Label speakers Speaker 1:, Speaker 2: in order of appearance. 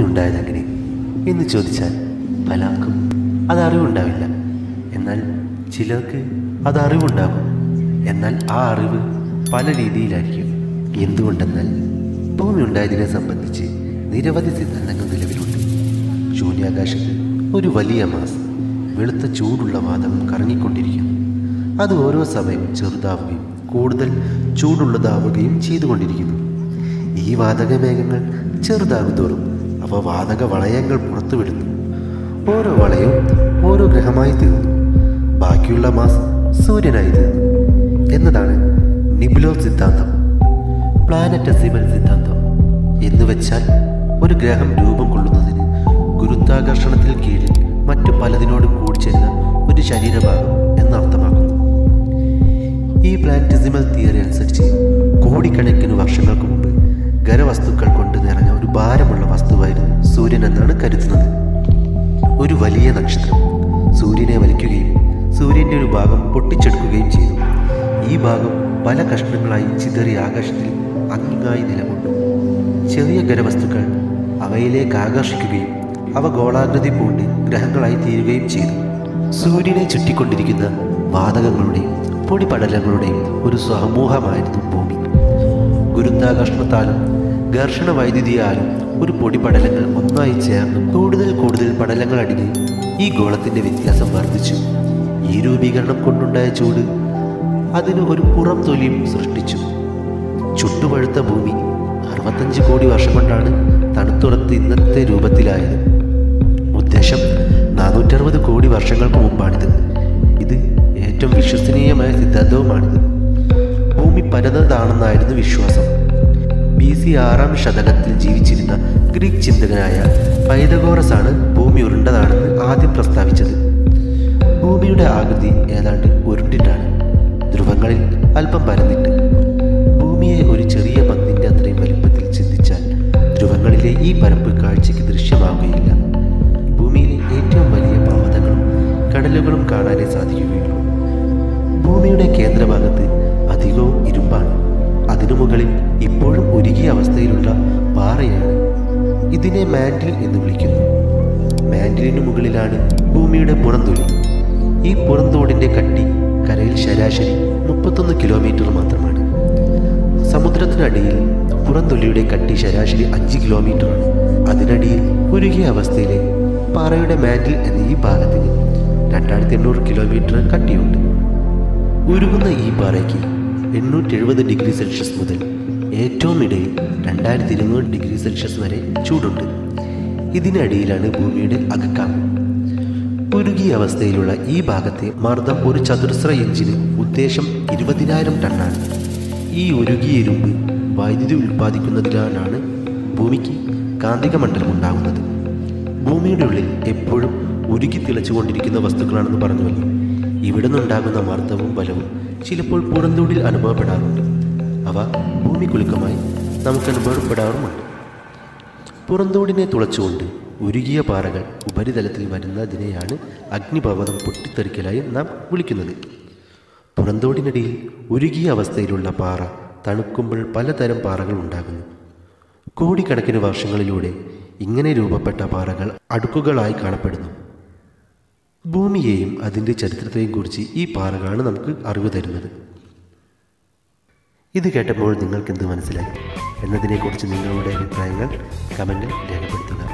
Speaker 1: ഉണ്ടായതെങ്ങനെ എന്ന് ചോദിച്ചാൽ പലർക്കും അത് അറിവുണ്ടാവില്ല എന്നാൽ ചിലർക്ക് അത് അറിവുണ്ടാകും എന്നാൽ ആ അറിവ് പല രീതിയിലായിരിക്കും എന്തുകൊണ്ടെന്നാൽ ഭൂമി ഉണ്ടായതിനെ സംബന്ധിച്ച് നിരവധി സിദ്ധാന്തങ്ങൾ നിലവിലുണ്ട് ശൂന്യാകാശത്ത് ഒരു വലിയ മാസ് വെളുത്ത ചൂടുള്ള വാതകം കറങ്ങിക്കൊണ്ടിരിക്കുന്നു അത് ഓരോ സമയം ചെറുതാവുകയും കൂടുതൽ ചൂടുള്ളതാവുകയും ചെയ്തുകൊണ്ടിരിക്കുന്നു ഈ വാതക മേഘങ്ങൾ ചെറുതാകുന്തോറും അവ വാതക വളയങ്ങൾ പുറത്തുവിടുന്നു ഓരോ വളയവും ഓരോ ഗ്രഹമായി തീർന്നു ബാക്കിയുള്ള മാസ് സൂര്യനായി തീർന്നു എന്നതാണ് നിബുലോ സിദ്ധാന്തം പ്ലാനറ്റസിമൽ സിദ്ധാന്തം എന്ന് വെച്ചാൽ ഒരു ഗ്രഹം രൂപം കൊള്ളുന്നതിന് ഗുരുത്വാകർഷണത്തിൽ കീഴിൽ മറ്റു പലതിനോടും കൂടിച്ചേരുന്ന ഒരു ശരീരഭാഗം എന്നർത്ഥമാക്കുന്നു ഈ പ്ലാനറ്റിസിമൽ തിയറി അനുസരിച്ച് കോടിക്കണക്കിന് വർഷങ്ങൾക്ക് മുമ്പ് ഖരവസ്തുക്കൾ കൊണ്ട് നിറഞ്ഞ ഒരു ഭാരമുള്ള വസ്തുവായിരുന്നു സൂര്യൻ എന്നാണ് കരുതുന്നത് ഒരു വലിയ നക്ഷത്രം സൂര്യനെ വലിക്കുകയും സൂര്യൻ്റെ ഒരു ഭാഗം പൊട്ടിച്ചെടുക്കുകയും ചെയ്തു ഈ ഭാഗം പല കഷ്ണങ്ങളായി ചിതറി ആകാശത്തിൽ അങ്ങിങ്ങായി നിലകൊണ്ടു ചെറിയ ഖരവസ്തുക്കൾ അവയിലേക്ക് ആകർഷിക്കുകയും അവ ഗോളാകൃതി പൂണ്ട് ഗ്രഹങ്ങളായി തീരുകയും ചെയ്തു സൂര്യനെ ചുറ്റിക്കൊണ്ടിരിക്കുന്ന വാതകങ്ങളുടെയും പൊടിപടലങ്ങളുടെയും ഒരു സമൂഹമായിരുന്നു ഭൂമി ഗുരുത്വാകർഷണത്താലും ഘർഷണ വൈദ്യുതിയാലും ഒരു പൊടിപടലങ്ങൾ ഒന്നായി ചേർന്ന് കൂടുതൽ കൂടുതൽ പടലങ്ങൾ അടിഞ്ഞ് ഈ ഗോളത്തിന്റെ വ്യത്യാസം വർദ്ധിച്ചു ഈ രൂപീകരണം കൊണ്ടുണ്ടായ ചൂട് അതിന് ഒരു പുറം തൊലിയും സൃഷ്ടിച്ചു ചുട്ടുപഴുത്ത ഭൂമി അറുപത്തഞ്ച് കോടി വർഷം കൊണ്ടാണ് തണുത്തുറത്ത് ഇന്നത്തെ രൂപത്തിലായത് ഉദ്ദേശം നാനൂറ്ററുപത് കോടി വർഷങ്ങൾക്ക് മുമ്പാണിത് ഇത് ഏറ്റവും വിശ്വസനീയമായ സിദ്ധാന്തവുമാണിത് ഭൂമി പരന്നതാണെന്നായിരുന്നു വിശ്വാസം ബി സി ആറാം ശതകത്തിൽ ജീവിച്ചിരുന്ന ഗ്രീക്ക് ചിന്തകനായ പൈതഗോറസ് ആണ് ഭൂമി ഉരുണ്ടതാണെന്ന് ആദ്യം പ്രസ്താവിച്ചത് ഭൂമിയുടെ ആകൃതി ഏതാണ്ട് ഉരുണ്ടിട്ടാണ് ധ്രുവങ്ങളിൽ അല്പം പരന്നിട്ട് ഭൂമിയെ ഒരു ചെറിയ പന്തിൻ്റെ അത്രയും വലിപ്പത്തിൽ ചിന്തിച്ചാൽ ധ്രുവങ്ങളിലെ ഈ പരപ്പ് കാഴ്ചയ്ക്ക് ദൃശ്യമാവുകയില്ല ഭൂമിയിലെ ഏറ്റവും വലിയ പർവ്വതങ്ങളും കടലുകളും കാണാനേ സാധിക്കുകയുള്ളൂ ഭൂമിയുടെ കേന്ദ്രഭാഗത്ത് അധികവും ഇരുമ്പാണ് അതിനു മുകളിൽ ഇപ്പോഴും ഉരുകിയ അവസ്ഥയിലുള്ള പാറയാണ് ഇതിനെ മാൻഡിൽ എന്ന് വിളിക്കുന്നു മാൻഡിലിനു മുകളിലാണ് ഭൂമിയുടെ പുറംതൊലി ഈ പുറന്തോടിൻ്റെ കട്ടി കരയിൽ ശരാശരി മുപ്പത്തൊന്ന് കിലോമീറ്റർ മാത്രമാണ് സമുദ്രത്തിനടിയിൽ പുറംതൊലിയുടെ കട്ടി ശരാശരി അഞ്ച് കിലോമീറ്ററാണ് അതിനടിയിൽ ഉരുകിയ അവസ്ഥയിലെ പാറയുടെ മാൻഡിൽ എന്ന ഈ ഭാഗത്തിന് രണ്ടായിരത്തി എണ്ണൂറ് കിലോമീറ്റർ കട്ടിയുണ്ട് ഉരുകുന്ന ഈ പാറയ്ക്ക് എണ്ണൂറ്റി എഴുപത് ഡിഗ്രി സെൽഷ്യസ് മുതൽ ഏറ്റവും ഇടയിൽ രണ്ടായിരത്തി ഇരുന്നൂറ് ഡിഗ്രി സെൽഷ്യസ് വരെ ചൂടുണ്ട് ഇതിനടിയിലാണ് ഭൂമിയുടെ അകക്കാമ്പ് ഉരുകിയ അവസ്ഥയിലുള്ള ഈ ഭാഗത്തെ മർദ്ദം ഒരു ചതുരശ്ര ഇഞ്ചിന് ഉദ്ദേശം ഇരുപതിനായിരം ടണ്ണാണ് ഈ ഉരുകിയ ഇരുമ്പ് വൈദ്യുതി ഉൽപ്പാദിക്കുന്നതിനാലാണ് ഭൂമിക്ക് കാന്തിക മണ്ഡലം ഉണ്ടാകുന്നത് ഭൂമിയുടെ ഉള്ളിൽ എപ്പോഴും ഉരുകി തിളച്ചുകൊണ്ടിരിക്കുന്ന വസ്തുക്കളാണെന്ന് പറഞ്ഞുവല്ലോ ഇവിടെ നിന്നുണ്ടാകുന്ന മർദ്ദവും ബലവും ചിലപ്പോൾ പുറന്തോടിൽ അനുഭവപ്പെടാറുണ്ട് അവ ഭൂമിക്കുലുക്കമായി നമുക്ക് അനുഭവപ്പെടാറുമുണ്ട് പുറന്തോടിനെ തുളച്ചുകൊണ്ട് ഉരുകിയ പാറകൾ ഉപരിതലത്തിൽ വരുന്നതിനെയാണ് അഗ്നിപർവ്വതം പൊട്ടിത്തെറിക്കലായി നാം വിളിക്കുന്നത് പുറന്തോടിനടിയിൽ ഉരുകിയ അവസ്ഥയിലുള്ള പാറ തണുക്കുമ്പോൾ പലതരം പാറകൾ ഉണ്ടാകുന്നു കോടിക്കണക്കിന് വർഷങ്ങളിലൂടെ ഇങ്ങനെ രൂപപ്പെട്ട പാറകൾ അടുക്കുകളായി കാണപ്പെടുന്നു ഭൂമിയെയും അതിൻ്റെ ചരിത്രത്തെയും കുറിച്ച് ഈ പാറകളാണ് നമുക്ക് അറിവ് തരുന്നത് ഇത് കേട്ടപ്പോൾ നിങ്ങൾക്ക് എന്ത് മനസ്സിലായി എന്നതിനെക്കുറിച്ച് നിങ്ങളുടെ അഭിപ്രായങ്ങൾ കമൻറ്റിൽ രേഖപ്പെടുത്തുക